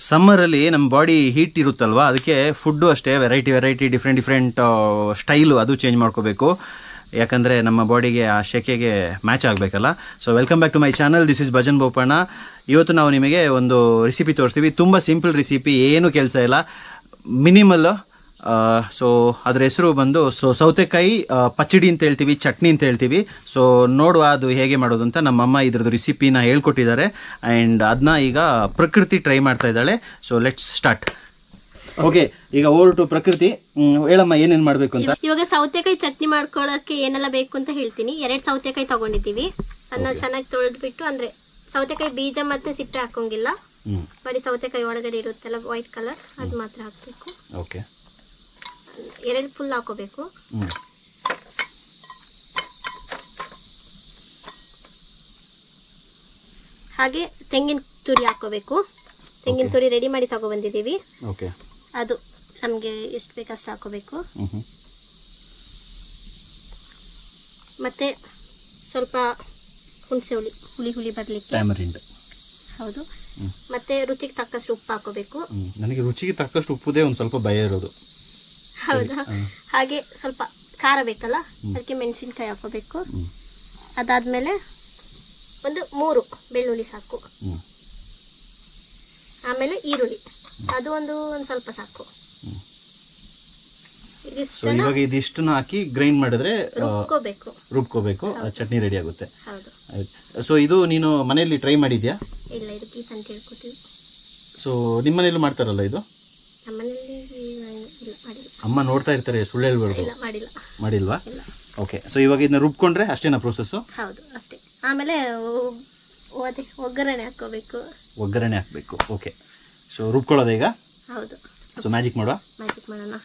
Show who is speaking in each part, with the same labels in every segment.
Speaker 1: ಸಮ್ಮರಲ್ಲಿ ನಮ್ಮ body heat ಇರುತ್ತಲ್ವಾ ಅದಕ್ಕೆ ಫುಡ್ಡು ಅಷ್ಟೇ variety variety different different style ಅದು ಚೇಂಜ್ ಮಾಡ್ಕೋಬೇಕು ಯಾಕಂದರೆ ನಮ್ಮ ಬಾಡಿಗೆ ಆ ಶೆಕೆಗೆ ಮ್ಯಾಚ್ ಆಗಬೇಕಲ್ಲ so welcome back to my channel this is Bhajan Bopanna ಇವತ್ತು ನಾವು ನಿಮಗೆ ಒಂದು ರೆಸಿಪಿ ತೋರಿಸ್ತೀವಿ ತುಂಬ ಸಿಂಪಲ್ ರೆಸಿಪಿ ಏನು ಕೆಲಸ ಇಲ್ಲ ಮಿನಿಮಲ್ ಸೊ ಅದ್ರ ಹೆಸರು ಬಂದು ಸೊ ಸೌತೆಕಾಯಿ ಆ, ಪಚ್ಚಡಿ ಅಂತ ಹೇಳ್ತೀವಿ ಚಟ್ನಿ ಅಂತ ಹೇಳ್ತೀವಿ ಸೊ ನೋಡುವ ಅದು ಹೇಗೆ ಮಾಡೋದು ಅಂತ ನಮ್ಮಮ್ಮ ಇದ್ರದ್ದು ರೆಸಿಪಿನ ಹೇಳ್ಕೊಟ್ಟಿದ್ದಾರೆ ಆ್ಯಂಡ್ ಅದನ್ನ ಈಗ ಪ್ರಕೃತಿ ಟ್ರೈ ಮಾಡ್ತಾ ಇದ್ದಾಳೆ ಸೊ ಲೆಟ್ಸ್ ಸ್ಟಾರ್ಟ್ ಓಕೆ ಈಗ ಓವರ್ ಟು ಪ್ರಕೃತಿ ಹ್ಮ್, ಹೇಳಮ್ಮ ಏನೇನು ಮಾಡಬೇಕು ಅಂತ
Speaker 2: ಇವಾಗ ಸೌತೆಕಾಯಿ ಚಟ್ನಿ ಮಾಡ್ಕೊಳಕ್ಕೆ ಏನೆಲ್ಲ ಬೇಕು ಅಂತ ಹೇಳ್ತೀನಿ ಎರಡ್ ಸೌತೆಕಾಯಿ ತಗೊಂಡಿದ್ದೀವಿ ಅದನ್ನ ಚೆನ್ನಾಗಿ ತೊಳೆದ್ಬಿಟ್ಟು ಅಂದ್ರೆ ಸೌತೆಕಾಯಿ ಬೀಜ ಮತ್ತೆ ಸಿಪ್ಪೆ ಹಾಕೋಂಗಿಲ್ಲ
Speaker 1: ಹ್ಞೂ
Speaker 2: ಬರೀ ಸೌತೆಕಾಯಿ ಒಳಗಡೆ ಇರುತ್ತಲ್ಲ ವೈಟ್ ಕಲರ್ ಅದು ಮಾತ್ರ ಹಾಕ್ಬೇಕು
Speaker 1: ಓಕೆ
Speaker 2: ಎರಡು ಫುಲ್ ಹಾಕೋಬೇಕು
Speaker 1: ಹ್ಞೂ
Speaker 2: ಹಾಗೆ ತೆಂಗಿನ ತುರಿ ಹಾಕೋಬೇಕು ತೆಂಗಿನ ತುರಿ ರೆಡಿ ಮಾಡಿ ತಗೊಬಂದಿದ್ದೀವಿ
Speaker 1: ಓಕೆ
Speaker 2: ಅದು ನಮಗೆ ಎಷ್ಟು ಬೇಕು ಅಷ್ಟು ಹಾಕೋಬೇಕು
Speaker 1: ಹ್ಞೂ ಹ್ಞೂ
Speaker 2: ಮತ್ತೆ ಸ್ವಲ್ಪ ಹುಣಸೆ ಹುಳಿ ಹುಳಿ ಹುಳಿ ಬರಲಿಕ್ಕೆ
Speaker 1: ಟ್ಯಾಮರಿಂಡ್
Speaker 2: ಹೌದು
Speaker 1: ಹ್ಮ್.
Speaker 2: ಮತ್ತೆ ರುಚಿಗೆ ತಕ್ಕಷ್ಟು ಉಪ್ಪು ಹಾಕೋಬೇಕು
Speaker 1: ಹ್ಞೂ ನನಗೆ ರುಚಿಗೆ ತಕ್ಕಷ್ಟು ಉಪ್ಪುದೇ ಒಂದು ಸ್ವಲ್ಪ ಭಯ ಇರೋದು
Speaker 2: ಹೌದಾ
Speaker 1: ಹ್ಮ್.
Speaker 2: ಹಾಗೆ ಸ್ವಲ್ಪ ಖಾರ ಬೇಕಲ್ಲ ಅದಕ್ಕೆ ಮೆಣಸಿನ್ಕಾಯಿ ಹಾಕೋಬೇಕು
Speaker 1: ಹ್ಞೂ
Speaker 2: ಅದಾದ್ಮೇಲೆ ಒಂದು ಮೂರು ಬೆಳ್ಳುಳ್ಳಿ ಸಾಕು
Speaker 1: ಹ್ಞೂ
Speaker 2: ಆಮೇಲೆ ಈರುಳ್ಳಿ ಅದು ಒಂದು ಒಂದು ಸ್ವಲ್ಪ ಸಾಕು
Speaker 1: ಹ್ಮ್. ಸೊ
Speaker 2: ಇದಿಷ್ಟನ್ನ
Speaker 1: ಇವಾಗ ಇದಿಷ್ಟನ್ನ ಹಾಕಿ ಗ್ರೈಂಡ್ ಮಾಡಿದ್ರೆ ಆ,
Speaker 2: ರುಬ್ಕೋಬೇಕು
Speaker 1: ರುಬ್ಕೋಬೇಕು ಆ ಚಟ್ನಿ ರೆಡಿ ಆಗುತ್ತೆ
Speaker 2: ಹೌದು
Speaker 1: ಆಯ್ತು ಸೊ ಇದು ನೀನು ಮನೆಯಲ್ಲಿ ಟ್ರೈ ಮಾಡಿದ್ಯಾ
Speaker 2: ಇಲ್ಲ ಇದು ಪೀಸ್ ಅಂತ ಹೇಳ್ಕೊತೀವಿ
Speaker 1: ಸೊ ನಿಮ್ಮ ಮನೇಲೂ ಮಾಡ್ತಾರಲ್ಲ ಇದು
Speaker 2: ನಮ್ಮನೇಲಿ ಇಲ್ಲ ಮಾಡಿಲ್ಲ
Speaker 1: ಅಮ್ಮ ನೋಡ್ತಾ ಇರ್ತಾರೆ ಸುಳ್ಳು ಹೇಳ್ಬಾರ್ದು
Speaker 2: ಇಲ್ಲ ಮಾಡಿಲ್ಲ
Speaker 1: ಮಾಡಿಲ್ವಾ
Speaker 2: ಇಲ್ಲ
Speaker 1: ಓಕೆ ಸೊ ಇವಾಗ ಇದನ್ನ ರುಬ್ಕೊಂಡ್ರೆ ಅಷ್ಟೇನಾ ಪ್ರೊಸೆಸ್ಸು
Speaker 2: ಹೌದು ಅಷ್ಟೇ ಆಮೇಲೆ ಒ- ಅದೇ ಒಗ್ಗರಣೆ ಹಾಕೋಬೇಕು
Speaker 1: ಒಗ್ಗರಣೆ ಹಾಕಬೇಕು ಓಕೆ ಸೊ ರುಬ್ಕೊಳ್ಳೋದು ಈಗ
Speaker 2: ಹೌದು
Speaker 1: ಸೊ ಮ್ಯಾಜಿಕ್ ಮಾಡುವ
Speaker 2: ಮ್ಯಾಜಿಕ್ ಮಾಡೋಣ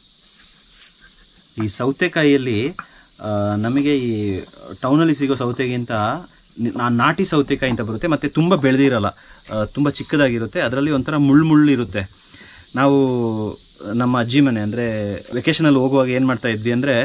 Speaker 1: ಈ ಸೌತೆಕಾಯಿಯಲ್ಲಿ ಆ, ನಮಗೆ ಈ ಟೌನಲ್ಲಿ ಸಿಗೋ ಸೌತೆಗಿಂತ ನಿ- ನಾ- ನಾಟಿ ಸೌತೆಕಾಯಿ ಅಂತ ಬರುತ್ತೆ ಮತ್ತು ತುಂಬ ಬೆಳೆದಿರಲ್ಲ ತುಂಬ ಚಿಕ್ಕದಾಗಿರುತ್ತೆ ಅದರಲ್ಲಿ ಒಂಥರ ಮುಳ್ಳು ಮುಳ್ಳು ಇರುತ್ತೆ ನಾವು ನಮ್ಮ ಅಜ್ಜಿ ಮನೆ ಅಂದರೆ ವೆಕೇಷನಲ್ಲಿ ಹೋಗುವಾಗ ಏನು ಮಾಡ್ತಾ ಇದ್ವಿ ಅಂದರೆ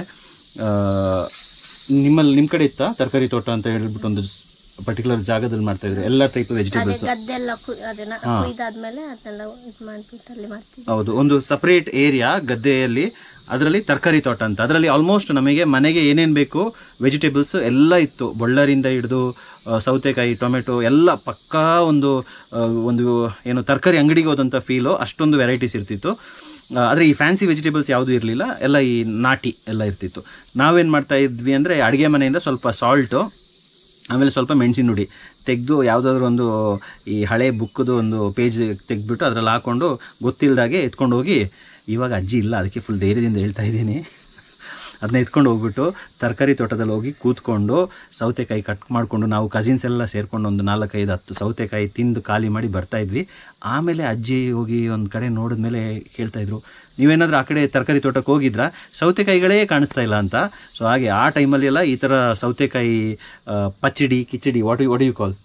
Speaker 1: ನಿಮ್ಮಲ್ಲಿ ನಿಮ್ಮ ಕಡೆ ಇತ್ತಾ ತರಕಾರಿ ತೋಟ ಅಂತ ಹೇಳ್ಬಿಟ್ಟು ಒಂದು ಪರ್ಟಿಕ್ಯುಲರ್ ಜಾಗದಲ್ಲಿ ಮಾಡ್ತಾ ಇದ್ರು ಎಲ್ಲ ಟೈಪ್
Speaker 2: ಅದೇ
Speaker 1: ವೆಜಿಟೇಬಲ್ಸ್
Speaker 2: ಗದ್ದೆ ಎಲ್ಲ ಕು- ಅದನ್ನ
Speaker 1: ಹಾ.
Speaker 2: ಕುಯ್ದಾದ್ಮೇಲೆ ಅದನ್ನೆಲ್ಲ ಇದು ಮಾಡ್ಬಿಟ್ಟು ಅಲ್ಲಿ ಮಾಡ್ತೀವಿ
Speaker 1: ಹೌದು ಒಂದು ಸಪ್ರೇಟ್ ಏರಿಯಾ ಗದ್ದೆಯಲ್ಲಿ ಅದರಲ್ಲಿ ತರಕಾರಿ ತೋಟ ಅಂತ ಅದರಲ್ಲಿ ಆಲ್ಮೋಸ್ಟ್ ನಮಗೆ ಮನೆಗೆ ಏನೇನು ಬೇಕು ವೆಜಿಟೇಬಲ್ಸ್ ಎಲ್ಲ ಇತ್ತು ಬಳ್ಳಾರಿಂದ ಹಿಡಿದು ಆ, ಸೌತೆಕಾಯಿ ಟೊಮೆಟೊ ಎಲ್ಲ ಪಕ್ಕಾ ಒಂದು ಆ, ಒಂದು ಏನು ತರಕಾರಿ ಅಂಗಡಿಗೆ ಹೋದಂಥ ಫೀಲು ಅಷ್ಟೊಂದು ವೆರೈಟೀಸ್ ಇರ್ತಿತ್ತು ಆದರೆ ಈ ಫ್ಯಾನ್ಸಿ ವೆಜಿಟೇಬಲ್ಸ್ ಯಾವುದೂ ಇರಲಿಲ್ಲ ಎಲ್ಲ ಈ ನಾಟಿ ಎಲ್ಲ ಇರ್ತಿತ್ತು ನಾವೇನು ಮಾಡ್ತಾ ಇದ್ವಿ ಅಂದರೆ ಅಡುಗೆ ಮನೆಯಿಂದ ಸ್ವಲ್ಪ ಸಾಲ್ಟು ಆಮೇಲೆ ಸ್ವಲ್ಪ ಮೆಣಸಿನ ನುಡಿ ತೆಗೆದು ಯಾವುದಾದ್ರೂ ಒಂದು ಈ ಹಳೆ ಬುಕ್ಕದು ಒಂದು ಪೇಜ್ ತೆಗೆದ್ಬಿಟ್ಟು ಅದರಲ್ಲಿ ಹಾಕ್ಕೊಂಡು ಗೊತ್ತಿಲ್ಲದಾಗೆ ಎತ್ಕೊಂಡು ಹೋಗಿ ಇವಾಗ ಅಜ್ಜಿ ಇಲ್ಲ ಅದಕ್ಕೆ ಫುಲ್ ಧೈರ್ಯದಿಂದ ಹೇಳ್ತಾ ಇದ್ದೀನಿ ಅದನ್ನ ಎತ್ಕೊಂಡು ಹೋಗ್ಬಿಟ್ಟು ತರಕಾರಿ ತೋಟದಲ್ಲಿ ಹೋಗಿ ಕೂತ್ಕೊಂಡು ಸೌತೆಕಾಯಿ ಕಟ್ ಮಾಡಿಕೊಂಡು ನಾವು ಕಸಿನ್ಸ್ ಎಲ್ಲ ಸೇರ್ಕೊಂಡು ಒಂದು ನಾಲ್ಕೈದು ಹತ್ತು ಸೌತೆಕಾಯಿ ತಿಂದು ಖಾಲಿ ಮಾಡಿ ಬರ್ತಾ ಇದ್ವಿ ಆಮೇಲೆ ಅಜ್ಜಿ ಹೋಗಿ ಒಂದು ಕಡೆ ನೋಡಿದ್ಮೇಲೆ ಕೇಳ್ತಾ ಇದ್ರು ನೀವೇನಾದ್ರೂ ಆ ಕಡೆ ತರಕಾರಿ ತೋಟಕ್ಕೆ ಹೋಗಿದ್ರಾ ಸೌತೆಕಾಯಿಗಳೇ ಕಾಣಿಸ್ತಾ ಇಲ್ಲ ಅಂತ ಸೊ ಹಾಗೆ ಆ ಟೈಮಲ್ಲಿ ಎಲ್ಲ ಈ ಥರ ಸೌತೆಕಾಯಿ ಆ, ಪಚ್ಚಡಿ ಕಿಚಡಿ ವಾಟ್ ವಾಟ್ ಯು ಕಾಲ್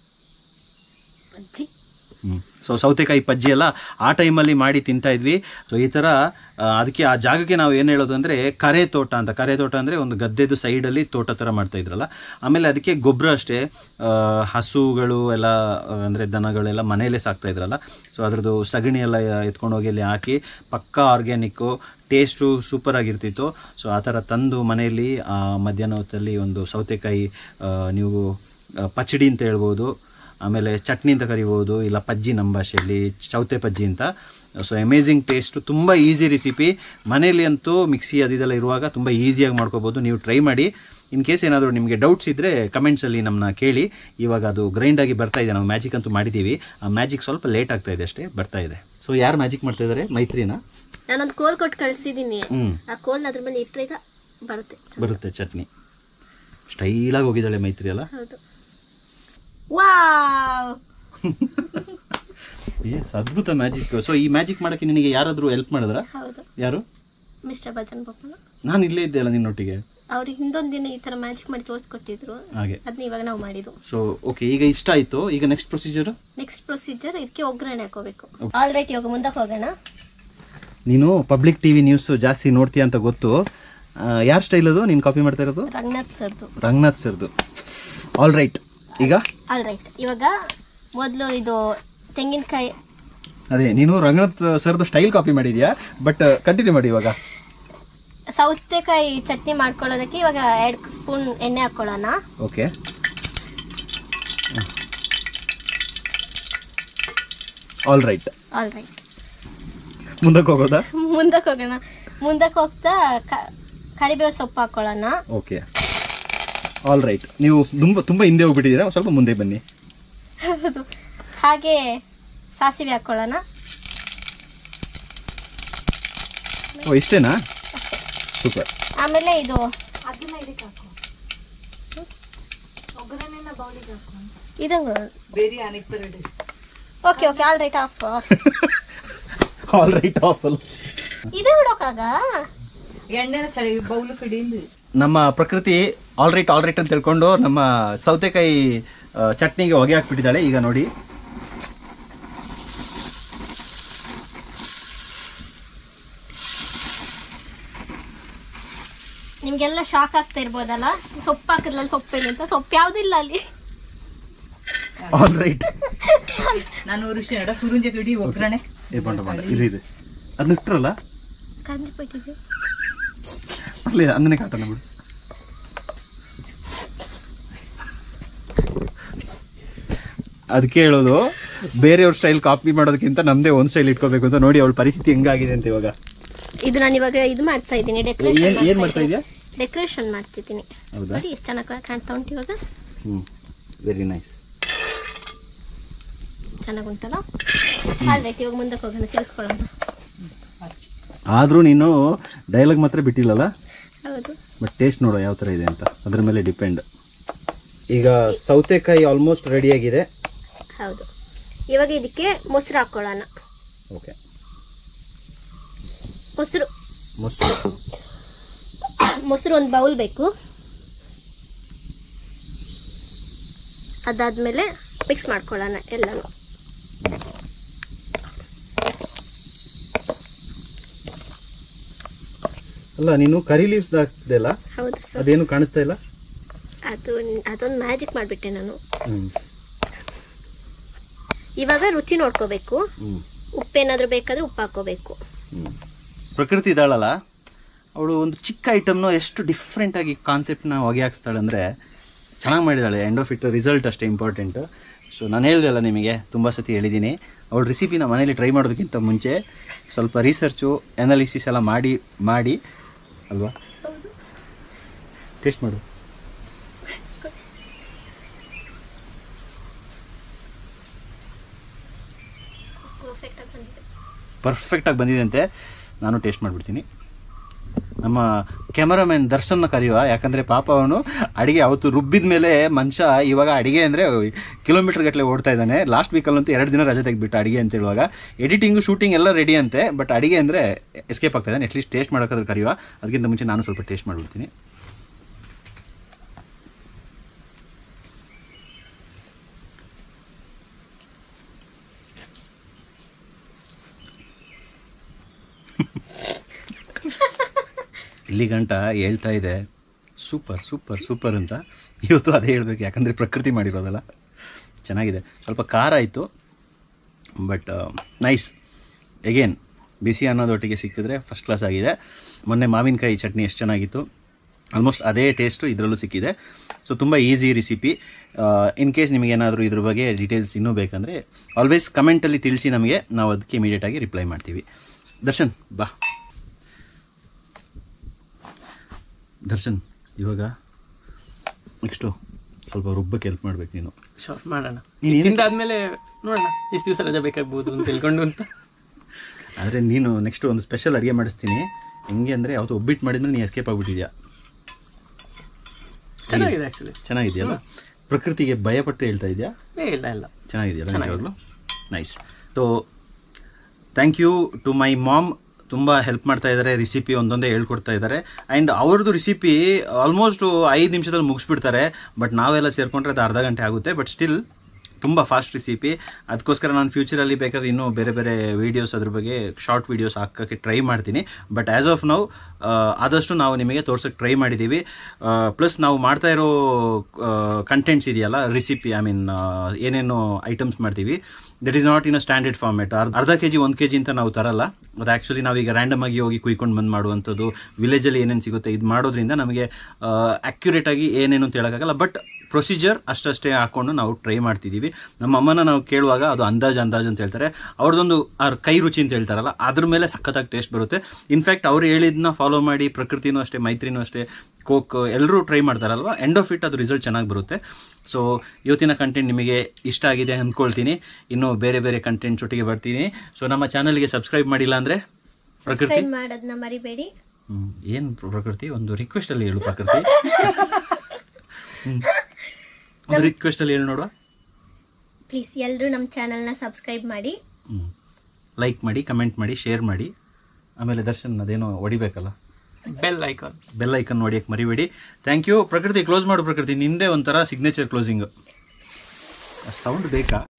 Speaker 2: ಅಜ್ಜಿ
Speaker 1: ಸೊ ಸೌತೆಕಾಯಿ ಪಜ್ಜಿ ಎಲ್ಲ ಆ ಟೈಮಲ್ಲಿ ಮಾಡಿ ತಿಂತಾ ಇದ್ವಿ ಸೊ ಈ ಥರ ಆ, ಅದಕ್ಕೆ ಆ ಜಾಗಕ್ಕೆ ನಾವು ಏನು ಹೇಳೋದು ಅಂದರೆ ಕರೆ ತೋಟ ಅಂತ ಕರೆ ತೋಟ ಅಂದರೆ ಒಂದು ಗದ್ದೆದು ಸೈಡಲ್ಲಿ ತೋಟ ಥರ ಮಾಡ್ತಾ ಇದ್ರಲ್ಲ ಆಮೇಲೆ ಅದಕ್ಕೆ ಗೊಬ್ಬರ ಅಷ್ಟೇ ಆ, ಹಸುಗಳು ಎಲ್ಲ ಅಂದರೆ ದನಗಳೆಲ್ಲ ಮನೆಯಲ್ಲೇ ಸಾಕ್ತಾ ಇದ್ರಲ್ಲ ಸೊ ಅದ್ರದ್ದು ಸಗಣಿ ಎಲ್ಲ ಎತ್ಕೊಂಡು ಹೋಗಿ ಅಲ್ಲಿ ಹಾಕಿ ಪಕ್ಕಾ ಆರ್ಗ್ಯಾನಿಕ್ಕು ಟೇಸ್ಟು ಸೂಪರ್ ಆಗಿರ್ತಿತ್ತು ಸೊ ಆ ಥರ ತಂದು ಮನೆಯಲ್ಲಿ ಆ, ಮಧ್ಯಾಹ್ನ ಹೊತ್ತಲ್ಲಿ ಒಂದು ಸೌತೆಕಾಯಿ ಆ, ನೀವು ಆ, ಪಚ್ಚಡಿ ಅಂತ ಹೇಳ್ಬೋದು ಆಮೇಲೆ ಚಟ್ನಿ ಅಂತ ಕರಿಬೋದು ಇಲ್ಲ ಪಜ್ಜಿ ನಮ್ಮ ಭಾಷೆಯಲ್ಲಿ ಚೌತೆ ಪಜ್ಜಿ ಅಂತ ಸೊ ಅಮೇಝಿಂಗ್ ಟೇಸ್ಟು ತುಂಬ ಈಸಿ ರೆಸಿಪಿ ಮನೇಲಿ ಅಂತೂ ಮಿಕ್ಸಿ ಅದಿದೆಲ್ಲ ಇರುವಾಗ ತುಂಬ ಈಸಿಯಾಗಿ ಮಾಡ್ಕೋಬೋದು ನೀವು ಟ್ರೈ ಮಾಡಿ ಇನ್ ಕೇಸ್ ಏನಾದರೂ ನಿಮಗೆ ಡೌಟ್ಸ್ ಇದ್ದರೆ ಕಮೆಂಟ್ಸಲ್ಲಿ ನಮ್ಮನ್ನ ಕೇಳಿ ಇವಾಗ ಅದು ಗ್ರೈಂಡಾಗಿ ಬರ್ತಾ ಇದೆ ನಾವು ಮ್ಯಾಜಿಕ್ ಅಂತೂ ಮಾಡಿದ್ದೀವಿ ಆ ಮ್ಯಾಜಿಕ್ ಸ್ವಲ್ಪ ಲೇಟ್ ಆಗ್ತಾ ಇದೆ ಅಷ್ಟೇ ಬರ್ತಾ ಇದೆ ಸೊ ಯಾರು ಮ್ಯಾಜಿಕ್ ಮಾಡ್ತಾ ಇದ್ದಾರೆ ಮೈತ್ರಿನಾ
Speaker 2: ನಾನೊಂದು ಕೋಲ್ ಕೊಟ್ಟು ಕಳ್ಸಿದೀನಿ
Speaker 1: ಹ್ಞೂ
Speaker 2: ಆ ಕೋಲ್ನ ಅದ್ರ ಮೇಲೆ ಇಟ್ಟರೆ ಈಗ ಬರುತ್ತೆ
Speaker 1: ಬರುತ್ತೆ ಚಟ್ನಿ ಸ್ಟೈಲಾಗಿ ಹೋಗಿದ್ದಾಳೆ ಮೈತ್ರಿ ಅಲ್ಲ
Speaker 2: ಹೌದು ವಾವ್
Speaker 1: ಎಸ್ ಅದ್ಭುತ ಮ್ಯಾಜಿಕ್ ಸೊ ಈ ಮ್ಯಾಜಿಕ್ ಮಾಡೋಕ್ಕೆ ನಿನಗೆ ಯಾರಾದರೂ ಹೆಲ್ಪ್ ಮಾಡಿದ್ರಾ
Speaker 2: ಹೌದು
Speaker 1: ಯಾರು
Speaker 2: ಮಿಸ್ಟರ್ ಭಜನ್ ಪಪ್ಪನ
Speaker 1: ನಾನು ಇಲ್ಲೇ ಇದ್ದೆ ಅಲ್ಲ ನಿನ್ನೊಟ್ಟಿಗೆ
Speaker 2: ಅವ್ರಿಗೆ ಹಿಂದೊಂದು ದಿನ ಈ ತರ ಮ್ಯಾಜಿಕ್ ಮಾಡಿ ತೋರಿಸ್ಕೊಟ್ಟಿದ್ರು
Speaker 1: ಹಾಗೆ
Speaker 2: ಅದನ್ನ ಇವಾಗ ನಾವು ಮಾಡಿದ್ದು
Speaker 1: ಸೊ ಓಕೆ ಈಗ ಇಷ್ಟ ಆಯಿತು ಈಗ ನೆಕ್ಸ್ಟ್ ಪ್ರೊಸೀಜರ್
Speaker 2: ನೆಕ್ಸ್ಟ್ ಪ್ರೊಸೀಜರ್ ಇದಕ್ಕೆ ಒಗ್ಗರಣೆ ಹಾಕೋಬೇಕು ಆಲ್ ರೈಟ್ ಇವಾಗ ಮುಂದಕ್ಕೆ ಹೋಗೋಣ
Speaker 1: ನೀನು ಪಬ್ಲಿಕ್ ಟಿವಿ ನ್ಯೂಸ್ ಜಾಸ್ತಿ ನೋಡ್ತೀಯ ಅಂತ ಗೊತ್ತು ಯಾರ ಸ್ಟೈಲ್ ಅದು ನೀನು ಕಾಪಿ ಮಾಡ್ತಾ ಇರೋದು
Speaker 2: ರಂಗನಾಥ್ ಸರ್ದು
Speaker 1: ರಂಗನಾಥ್ ಸರ್ದು ಆಲ್ ರೈಟ್ ಈಗ
Speaker 2: ಆಲ್ ರೈಟ್ ಇವಾಗ ಮೊದಲು ಇದು ತೆಂಗಿನಕಾಯಿ
Speaker 1: ಅದೇ ನೀನು ರಂಗನಾಥ್ ಸರ್ದು ಸ್ಟೈಲ್ ಕಾಪಿ ಮಾಡಿದ್ಯಾ ಬಟ್ ಕಂಟಿನ್ಯೂ ಮಾಡಿ ಇವಾಗ
Speaker 2: ಸೌತೆಕಾಯಿ ಚಟ್ನಿ ಮಾಡ್ಕೊಳ್ಳೋದಕ್ಕೆ ಇವಾಗ ಎರಡು ಸ್ಪೂನ್ ಎಣ್ಣೆ ಹಾಕ್ಕೊಳ್ಳೋಣ
Speaker 1: okay all right
Speaker 2: all right
Speaker 1: ಮುಂದಕ್ಕೆ ಹೋಗೋದಾ
Speaker 2: ಮುಂದಕ್ಕೆ ಹೋಗೋಣ ಮುಂದಕ್ಕೆ ಹೋಗ್ತಾ ಕ- ಕರಿಬೇವು ಸೊಪ್ಪು ಹಾಕ್ಕೊಳ್ಳೋಣ
Speaker 1: ಓಕೆ ಆಲ್ ರೈಟ್ ನೀವು ತುಂಬ ತುಂಬ ಹಿಂದೆ ಹೋಗ್ಬಿಟ್ಟಿದ್ದೀರಾ ಸ್ವಲ್ಪ ಮುಂದೆ ಬನ್ನಿ
Speaker 2: ಹೌದು ಹಾಗೆ ಸಾಸಿವೆ ಹಾಕ್ಕೊಳ್ಳೋಣ
Speaker 1: ಓ ಇಷ್ಟೇನಾ ಸೂಪರ್
Speaker 2: ಆಮೇಲೆ ಇದು ಇದಂಗ okay okay all right off
Speaker 1: all right off ಅಲ್ಲ
Speaker 2: ಇದು ಬಿಡೋಕಾಗ
Speaker 3: ಎಣ್ಣೆನ ಚಳಿ ಬೌಲು ಕಡಿಯಿಂದ
Speaker 1: ನಮ್ಮ ಪ್ರಕೃತಿ ಆಲ್ ರೈಟ್ ಆಲ್ ರೈಟ್ ಅಂತ ತಿಳ್ಕೊಂಡು ನಮ್ಮ ಸೌತೆಕಾಯಿ ಆ, ಚಟ್ನಿಗೆ ಹೊಗೆ ಹಾಕ್ಬಿಟ್ಟಿದ್ದಾಳೆ ಈಗ ನೋಡಿ
Speaker 2: ನಿಮ್ಗೆಲ್ಲ ಶಾಕ್ ಆಗ್ತಾ ಇರ್ಬೋದಲ್ಲ ಸೊಪ್ಪು ಹಾಕಿದ್ರಲ್ಲಿ ಸೊಪ್ಪೇನು ಅಂತ ಸೊಪ್ಪು ಯಾವ್ದಿಲ್ಲ ಅಲ್ಲಿ
Speaker 1: ಆಲ್ ರೈಟ್
Speaker 3: ನಾನು ಋಷಿ ನಡ ಸುರುಂಜೆ ಕಡಿ ಒಗ್ಗರಣೆ
Speaker 1: ಏ ಬಂಡ ಬಂಡ ಇದು ಇದೆ ಅದನ್ನ ಇಟ್ಟರಲ್ಲ
Speaker 2: ಕಂಜಿ ಪಟ್ಟಿದೆ
Speaker 1: ಅಲ್ಲೇ ಅಂದನೆ ಕಾಟನ ಬಿಡು ಅದಕ್ಕೆ ಹೇಳೋದು ಬೇರೆಯವ್ರ ಸ್ಟೈಲ್ ಕಾಪಿ ಮಾಡೋದಕ್ಕಿಂತ ನಮ್ದೇ ಒಂದು ಸ್ಟೈಲ್ ಇಟ್ಕೋಬೇಕು ಅಂತ ನೋಡಿ ಅವಳ ಪರಿಸ್ಥಿತಿ ಹೆಂಗಾಗಿದೆ ಅಂತ ಇವಾಗ
Speaker 2: ಇದು ನಾನು ಇವಾಗ ಇದು ಮಾಡ್ತಾ ಇದ್ದೀನಿ
Speaker 1: ಏನ್
Speaker 2: ಡೆಕೋರೇಷನ್
Speaker 1: ಏನ್ ಮಾಡ್ತಾ ಇದೆಯಾ
Speaker 2: ಡೆಕೋರೇಷನ್ ಮಾಡ್ತಿದ್ದೀನಿ
Speaker 1: ಹೌದಾ
Speaker 2: ನೋಡಿ ಎಷ್ಟು ಚೆನ್ನಾಗಿ ಕಾಣ್ತಾ ಉಂಟು ಇವಾಗ
Speaker 1: ಹ್ಞೂ ವೆರಿ ನೈಸ್
Speaker 2: ಚೆನ್ನಾಗಿ ಉಂಟಲ್ಲ ಆಲ್ರೈಟ್ ಇವಾಗ ಮುಂದಕ್ಕೆ ಹೋಗೋಣ ತಿಳಿಸ್ಕೊಳ್ಳೋಣ
Speaker 1: ಆದರೂ ನೀನು ಡೈಲಾಗ್ ಮಾತ್ರ ಬಿಟ್ಟಿಲ್ಲಲ್ಲ
Speaker 2: ಹೌದು
Speaker 1: ಬಟ್ ಟೇಸ್ಟ್ ನೋಡೋ ಯಾವ ಥರ ಇದೆ ಅಂತ ಅದ್ರ ಮೇಲೆ ಡಿಪೆಂಡ್ ಈಗ ಸೌತೆಕಾಯಿ ಆಲ್ಮೋಸ್ಟ್ ರೆಡಿಯಾಗಿದೆ
Speaker 2: ಹೌದು ಇವಾಗ ಇದಕ್ಕೆ ಮೊಸರು ಹಾಕ್ಕೊಳ್ಳೋಣ
Speaker 1: ಓಕೆ
Speaker 2: ಮೊಸರು
Speaker 1: ಮೊಸರು
Speaker 2: ಮೊಸರು ಒಂದು ಬೌಲ್ ಬೇಕು ಅದಾದ್ಮೇಲೆ ಮಿಕ್ಸ್ ಮಾಡ್ಕೊಳ್ಳೋಣ ಎಲ್ಲನೂ
Speaker 1: ಅಲ್ಲ ನೀನು ಕರಿ ಲೀವ್ಸ್ ಹಾಕ್ದೆಲ್ಲ
Speaker 2: ಹೌದು ಸರ್
Speaker 1: ಅದೇನು ಕಾಣಿಸ್ತಾ ಇಲ್ಲ
Speaker 2: ಅದು ಅದೊಂದು ಮ್ಯಾಜಿಕ್ ಮಾಡಿಬಿಟ್ಟೆ ನಾನು
Speaker 1: ಹ್ಞೂ
Speaker 2: ಇವಾಗ ರುಚಿ ನೋಡ್ಕೋಬೇಕು
Speaker 1: ಹ್ಞೂ
Speaker 2: ಉಪ್ಪೇನಾದ್ರೂ ಬೇಕಾದ್ರೆ ಉಪ್ಪು ಹಾಕೋಬೇಕು
Speaker 1: ಹ್ಮ್. ಪ್ರಕೃತಿ ಇದ್ದಾಳಲ್ಲ ಅವಳು ಒಂದು ಚಿಕ್ಕ ಐಟಮ್ನ ಎಷ್ಟು ಡಿಫ್ರೆಂಟಾಗಿ ಕಾನ್ಸೆಪ್ಟ್ನ ಹೊಗೆ ಹಾಕ್ಸ್ತಾಳೆ ಅಂದರೆ ಚೆನ್ನಾಗಿ ಮಾಡಿದ್ದಾಳೆ ಎಂಡ್ ಆಫ್ ಇಟ್ ರಿಸಲ್ಟ್ ಅಷ್ಟೇ ಇಂಪಾರ್ಟೆಂಟು ಸೊ ನಾನು ಹೇಳ್ದೆ ಅಲ್ಲ ನಿಮಗೆ ತುಂಬ ಸತಿ ಹೇಳಿದ್ದೀನಿ ಅವಳ ರೆಸಿಪಿನ ಮನೇಲಿ ಟ್ರೈ ಮಾಡೋದಕ್ಕಿಂತ ಮುಂಚೆ ಸ್ವಲ್ಪ ರಿಸರ್ಚು ಅನಾಲಿಸಿಸ್ ಎಲ್ಲ ಮಾಡಿ ಮಾಡಿ ಅಲ್ವಾ ಟೇಸ್ಟ್ ಮಾಡು ಪರ್ಫೆಕ್ಟಾಗಿ ಬಂದಿದೆ ಅಂತೆ ನಾನು ಟೇಸ್ಟ್ ಮಾಡಿಬಿಡ್ತೀನಿ ನಮ್ಮ ಕ್ಯಾಮರಾಮ್ಯಾನ್ ದರ್ಶನ್ನ ಕರೆಯುವ ಯಾಕಂದರೆ ಪಾಪ ಅವನು ಅಡಿಗೆ ಅವತ್ತು ರುಬ್ಬಿದ ಮೇಲೆ ಮನುಷ್ಯ ಇವಾಗ ಅಡಿಗೆ ಅಂದರೆ ಕಿಲೋಮೀಟರ್ ಗಟ್ಟಲೆ ಓಡ್ತಾ ಇದ್ದಾನೆ ಲಾಸ್ಟ್ ವೀಕಲ್ಲಂತೂ ಎರಡು ದಿನ ರಜೆ ತೆಗೆದ್ಬಿಟ್ಟು ಅಡಿಗೆ ಅಂತ ಹೇಳುವಾಗ ಎಡಿಟಿಂಗು ಶೂಟಿಂಗ್ ಎಲ್ಲ ರೆಡಿ ಅಂತೆ ಬಟ್ ಅಡಿಗೆ ಅಂದರೆ ಎಸ್ಕೇಪ್ ಆಗ್ತಾ ಇದ್ದಾನೆ ಅಟ್ಲೀಸ್ಟ್ ಟೇಸ್ಟ್ ಮಾಡೋಕ್ಕಾದ್ರೆ ಕರೆಯುವ ಅದಕ್ಕಿಂತ ಮುಂಚೆ ನಾನು ಸ್ವಲ್ಪ ಟೇಸ್ಟ್ ಮಾಡಿಬಿಡ್ತೀನಿ ಇಲ್ಲಿ ಗಂಟ ಹೇಳ್ತಾ ಇದೆ ಸೂಪರ್ ಸೂಪರ್ ಸೂಪರ್ ಅಂತ ಇವತ್ತು ಅದೇ ಹೇಳ್ಬೇಕು ಯಾಕಂದರೆ ಪ್ರಕೃತಿ ಮಾಡಿರೋದಲ್ಲ ಚೆನ್ನಾಗಿದೆ ಸ್ವಲ್ಪ ಖಾರ ಆಯಿತು ಬಟ್ ನೈಸ್ ಎಗೇನ್ ಬಿಸಿ ಅನ್ನೋದೊಟ್ಟಿಗೆ ಸಿಕ್ಕಿದ್ರೆ ಫಸ್ಟ್ ಕ್ಲಾಸ್ ಆಗಿದೆ ಮೊನ್ನೆ ಮಾವಿನಕಾಯಿ ಚಟ್ನಿ ಎಷ್ಟು ಚೆನ್ನಾಗಿತ್ತು ಆಲ್ಮೋಸ್ಟ್ ಅದೇ ಟೇಸ್ಟು ಇದರಲ್ಲೂ ಸಿಕ್ಕಿದೆ ಸೊ ತುಂಬ ಈಸಿ ರೆಸಿಪಿ ಇನ್ ಕೇಸ್ ನಿಮಗೇನಾದರೂ ಇದ್ರ ಬಗ್ಗೆ ಡೀಟೇಲ್ಸ್ ಇನ್ನೂ ಬೇಕಂದರೆ ಆಲ್ವೇಸ್ ಕಮೆಂಟಲ್ಲಿ ತಿಳಿಸಿ ನಮಗೆ ನಾವು ಅದಕ್ಕೆ ಇಮಿಡಿಯೇಟಾಗಿ ರಿಪ್ಲೈ ಮಾಡ್ತೀವಿ ದರ್ಶನ್ ಬಾ ದರ್ಶನ್ ಇವಾಗ ನೆಕ್ಸ್ಟು ಸ್ವಲ್ಪ ರುಬ್ಬಕ್ಕೆ ಹೆಲ್ಪ್ ಮಾಡ್ಬೇಕು ನೀನು
Speaker 4: ಶೋರ್ ಮಾಡೋಣ
Speaker 1: ನೀನ್ ಏನಕ್ಕೆ-
Speaker 4: ತಿಂದಾದ್ಮೇಲೆ ನೋಡೋಣ ಎಷ್ಟು ದಿವಸ ರಜೆ ಬೇಕಾಗ್ಬೋದು ಅಂತ ತಿಳ್ಕೊಂಡು ಅಂತ
Speaker 1: ಆದರೆ ನೀನು ನೆಕ್ಸ್ಟ್ ಒಂದು ಸ್ಪೆಷಲ್ ಅಡುಗೆ ಮಾಡಿಸ್ತೀನಿ ಹೆಂಗೆ ಅಂದರೆ ಯಾವತ್ತು ಒಬ್ಬಿಟ್ಟು ಮಾಡಿದ್ರೆ ನೀನು ಎಸ್ಕೇಪ್ ಆಗಿಬಿಟ್ಟಿದ್ಯಾ
Speaker 4: ಚೆನ್ನಾಗಿದೆ ಆ್ಯಕ್ಚುಲಿ
Speaker 1: ಚೆನ್ನಾಗಿದೆಯಲ್ಲ ಪ್ರಕೃತಿಗೆ ಭಯಪಟ್ಟು ಹೇಳ್ತಾ ಇದೆಯಾ
Speaker 4: ಏ ಇಲ್ಲ ಇಲ್ಲ
Speaker 1: ಚೆನ್ನಾಗಿದೆಯಲ್ಲ ನಿಜವಾಗ್ಲೂ nice so thank you to my mom ತುಂಬ ಹೆಲ್ಪ್ ಮಾಡ್ತಾ ಇದ್ದಾರೆ ರೆಸಿಪಿ ಒಂದೊಂದೇ ಹೇಳ್ಕೊಡ್ತಾ ಇದ್ದಾರೆ ಆ್ಯಂಡ್ ಅವ್ರದ್ದು ರೆಸಿಪಿ ಆಲ್ಮೋಸ್ಟ್ ಐದು ನಿಮಿಷದಲ್ಲಿ ಮುಗಿಸ್ಬಿಡ್ತಾರೆ ಬಟ್ ನಾವೆಲ್ಲ ಸೇರಿಕೊಂಡ್ರೆ ಅದು ಅರ್ಧ ಗಂಟೆ ಆಗುತ್ತೆ ಬಟ್ ಸ್ಟಿಲ್ ತುಂಬ ಫಾಸ್ಟ್ ರೆಸಿಪಿ ಅದಕ್ಕೋಸ್ಕರ ನಾನು ಫ್ಯೂಚರಲ್ಲಿ ಬೇಕಾದ್ರೆ ಇನ್ನೂ ಬೇರೆ ಬೇರೆ ವೀಡಿಯೋಸ್ ಅದ್ರ ಬಗ್ಗೆ ಶಾರ್ಟ್ ವೀಡಿಯೋಸ್ ಹಾಕೋಕ್ಕೆ ಟ್ರೈ ಮಾಡ್ತೀನಿ ಬಟ್ ಆ್ಯಸ್ ಆಫ್ ನೌ ಆದಷ್ಟು ನಾವು ನಿಮಗೆ ತೋರ್ಸೋಕ್ಕೆ ಟ್ರೈ ಮಾಡಿದ್ದೀವಿ ಪ್ಲಸ್ ನಾವು ಮಾಡ್ತಾ ಇರೋ ಕಂಟೆಂಟ್ಸ್ ಇದೆಯಲ್ಲ ರೆಸಿಪಿ ಐ ಮೀನ್ ಏನೇನು ಐಟಮ್ಸ್ ಮಾಡ್ತೀವಿ that is not in a standard format ಅರ್ಧ ಕೆ ಜಿ ಒಂದು ಕೆ ಜಿ ಅಂತ ನಾವು ತರಲ್ಲ ಅದು ಆ್ಯಕ್ಚುಲಿ ನಾವೀಗ ರ್ಯಾಂಡಮ್ ಆಗಿ ಹೋಗಿ ಕುಯ್ಕೊಂಡು ಬಂದು ಮಾಡುವಂಥದ್ದು ವಿಲೇಜಲ್ಲಿ ಏನೇನು ಸಿಗುತ್ತೆ ಇದು ಮಾಡೋದ್ರಿಂದ ನಮಗೆ ಅಕ್ಯುರೇಟ್ ಆಗಿ ಏನೇನು ಅಂತ ಹೇಳೋಕ್ಕಾಗಲ್ಲ ಬಟ್ ಪ್ರೊಸೀಜರ್ ಅಷ್ಟಷ್ಟೇ ಹಾಕೊಂಡು ನಾವು ಟ್ರೈ ಮಾಡ್ತಿದ್ದೀವಿ ನಮ್ಮ ಅಮ್ಮನ ನಾವು ಕೇಳುವಾಗ ಅದು ಅಂದಾಜು ಅಂದಾಜು ಅಂತ ಹೇಳ್ತಾರೆ ಅವ್ರದ್ದೊಂದು ಅವ್ರ ಕೈ ರುಚಿ ಅಂತ ಹೇಳ್ತಾರಲ್ಲ ಅದ್ರ ಮೇಲೆ ಸಖತ್ತಾಗಿ ಟೇಸ್ಟ್ ಬರುತ್ತೆ ಇನ್ಫ್ಯಾಕ್ಟ್ ಅವ್ರು ಹೇಳಿದ್ನ ಫಾಲೋ ಮಾಡಿ ಪ್ರಕೃತಿನೂ ಅಷ್ಟೇ ಮೈತ್ರಿನೂ ಅಷ್ಟೇ ಕೋಕ್ ಎಲ್ಲರೂ ಟ್ರೈ ಮಾಡ್ತಾರಲ್ವ ಎಂಡ್ ಆಫ್ ಇಟ್ ಅದು ರಿಸಲ್ಟ್ ಚೆನ್ನಾಗಿ ಬರುತ್ತೆ ಸೊ ಇವತ್ತಿನ ಕಂಟೆಂಟ್ ನಿಮಗೆ ಇಷ್ಟ ಆಗಿದೆ ಅಂದ್ಕೊಳ್ತೀನಿ ಇನ್ನು ಬೇರೆ ಬೇರೆ ಕಂಟೆಂಟ್ಸ್ ಒಟ್ಟಿಗೆ ಬರ್ತೀನಿ ಸೊ ನಮ್ಮ ಚಾನಲ್ಗೆ ಸಬ್ಸ್ಕ್ರೈಬ್ ಮಾಡಿಲ್ಲ ಅಂದರೆ ಪ್ರಕೃತಿ
Speaker 2: ಸಬ್ಸ್ಕ್ರೈಬ್ ಮಾಡೋದನ್ನ ಮರಿಬೇಡಿ
Speaker 1: ಹ್ಮ್. ಏನ್ ಪ್ರಕೃತಿ ಒಂದು ರಿಕ್ವೆಸ್ಟ್ ಅಲ್ಲಿ ಹೇಳು ಪ್ರಕೃತಿ ಹ್ಮ್. ಒಂದು ರಿಕ್ವೆಸ್ಟ್ ಅಲ್ಲಿ ಹೇಳು ನೋಡುವ
Speaker 2: ಪ್ಲೀಸ್ ಎಲ್ಲರೂ ನಮ್ಮ ಚಾನಲ್ನ ಸಬ್ಸ್ಕ್ರೈಬ್ ಮಾಡಿ
Speaker 1: ಲೈಕ್ ಮಾಡಿ ಕಮೆಂಟ್ ಮಾಡಿ ಶೇರ್ ಮಾಡಿ ಆಮೇಲೆ ದರ್ಶನ್ ಅದೇನೋ ಹೊಡಿಬೇಕಲ್ಲ
Speaker 4: ಬೆಲ್ ಐಕಾನ್
Speaker 1: ಬೆಲ್ ಐಕನ್ ಹೊಡಿಯಕ್ಕೆ ಮರಿಬೇಡಿ ಥ್ಯಾಂಕ್ ಯು ಪ್ರಕೃತಿ ಕ್ಲೋಸ್ ಮಾಡು ಪ್ರಕೃತಿ ನಿಂದೆ ಒಂಥರ ಸಿಗ್ನೇಚರ್ ಕ್ಲೋಸಿಂಗ್ ಸೌಂಡ್ ಬೇಕಾ